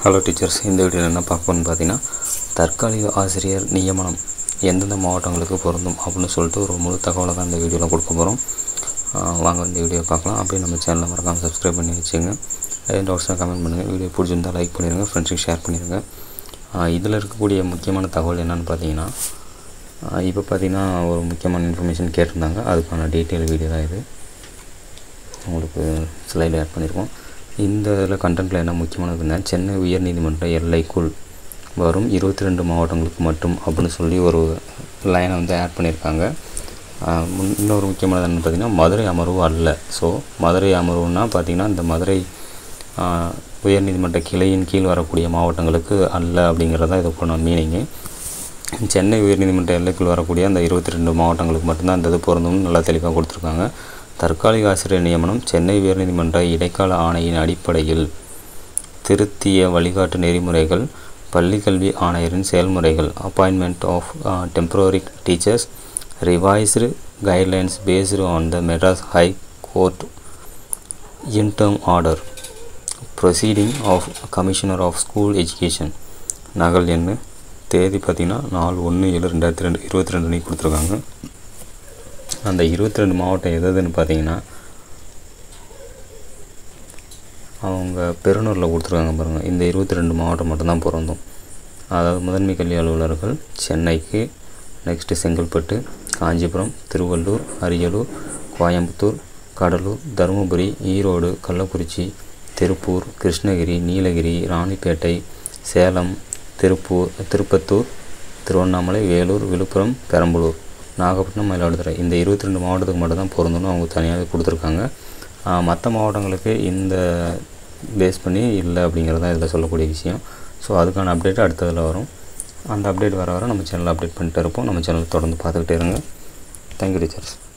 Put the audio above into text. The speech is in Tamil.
ஹலோ டீச்சர்ஸ் இந்த வீடியோவில் என்ன பார்ப்போம்னு பார்த்தீங்கன்னா தற்காலிக ஆசிரியர் நியமனம் எந்தெந்த மாவட்டங்களுக்கு பொருந்தும் அப்படின்னு சொல்லிட்டு ஒரு முழு தகவலை தான் இந்த வீடியோவில் கொடுக்க போகிறோம் வாங்க இந்த வீடியோ பார்க்கலாம் அப்படியே நம்ம சேனலை மறக்காமல் சப்ஸ்கிரைப் பண்ணி வச்சுங்க ஏதாவது டவுட்ஸ்னால் கமெண்ட் பண்ணுங்கள் வீடியோ பிடிச்சிருந்தால் லைக் பண்ணிடுங்க ஃப்ரெண்ட்ஸுக்கு ஷேர் பண்ணிடுங்க இதில் இருக்கக்கூடிய முக்கியமான தகவல் என்னென்னு பார்த்தீங்கன்னா இப்போ பார்த்தீங்கன்னா ஒரு முக்கியமான இன்ஃபர்மேஷன் கேட்டிருந்தாங்க அதுக்கான டீட்டெயில் வீடியோ தான் இது உங்களுக்கு ஸ்லைடில் ஆட் பண்ணியிருக்கோம் இந்த இதில் கண்டென்ட்டில் என்ன முக்கியமானதுன்னா சென்னை உயர்நீதிமன்ற எல்லைக்குள் வரும் இருபத்தி ரெண்டு மாவட்டங்களுக்கு மட்டும் அப்படின்னு சொல்லி ஒரு லைனை வந்து ஆட் பண்ணியிருக்காங்க ஆஹ் முன்- இன்னொரு முக்கியமானது என்னன்னு பார்த்தீங்கன்னா மதுரை அமர்வு அல்ல ஸோ மதுரை அமர்வுன்னா பார்த்தீங்கன்னா இந்த மதுரை ஆஹ், உயர்நீதிமன்ற கிளையின் கீழ் வரக்கூடிய மாவட்டங்களுக்கு அல்ல அப்படிங்கிறது தான் இதுக்கான மீனிங்கு சென்னை உயர்நீதிமன்ற எல்லைக்குள் வரக்கூடிய அந்த இருபத்தி ரெண்டு மாவட்டங்களுக்கு மட்டும்தான் இந்த இது பொருந்தும்னு நல்லா தெளிவாக கொடுத்துருக்காங்க தற்காலிக ஆசிரியர் நியமனம் சென்னை உயர்நீதிமன்ற இடைக்கால ஆணையின் அடிப்படையில் திருத்திய வழிகாட்டு நெறிமுறைகள் பள்ளிக்கல்வி ஆணையரின் செயல்முறைகள் appointment of temporary teachers revised guidelines based on the Madras high court interim order proceeding of commissioner of school education நகல் எண்ணு தேதி பார்த்திங்கன்னா நாலு ஒன்று ஏழு ரெண்டாயிரத்தி ரெண்டு இருபத்தி ரெண்டு அன்றைக்கி கொடுத்துருக்காங்க அந்த இருபத்தி ரெண்டு மாவட்டம் எது எதுன்னு பார்த்தீங்கன்னா அவங்க பெருநூரில் கொடுத்துருக்காங்க பாருங்கள் இந்த இருபத்தி ரெண்டு மாவட்டம் மட்டும்தான் பொருந்தும் அதாவது முதன்மை கல்வி அலுவலர்கள் சென்னைக்கு நெக்ஸ்ட்டு செங்கல்பட்டு காஞ்சிபுரம் திருவள்ளூர் அரியலூர் கோயம்புத்தூர் கடலூர் தருமபுரி ஈரோடு கள்ளக்குறிச்சி திருப்பூர் கிருஷ்ணகிரி நீலகிரி ராணிப்பேட்டை சேலம் திருப்பூர் திருப்பத்தூர் திருவண்ணாமலை வேலூர் விழுப்புரம் பெரம்பலூர் நாகப்பட்டினம் மயிலாடுதுறை இந்த இருபத்தி ரெண்டு மாவட்டத்துக்கு மட்டும்தான் பொருந்தணும் அவங்க தனியாகவே கொடுத்துருக்காங்க மற்ற மாவட்டங்களுக்கு இந்த பேஸ் பண்ணி இல்லை அப்படிங்கிறது தான் இதில் சொல்லக்கூடிய விஷயம் ஸோ அதுக்கான அப்டேட் அடுத்ததில் வரும் அந்த அப்டேட் வர வர நம்ம சேனலில் அப்டேட் பண்ணிட்டு இருப்போம் நம்ம சேனல் தொடர்ந்து பார்த்துக்கிட்டே இருங்க தேங்க்யூ டீச்சர்ஸ்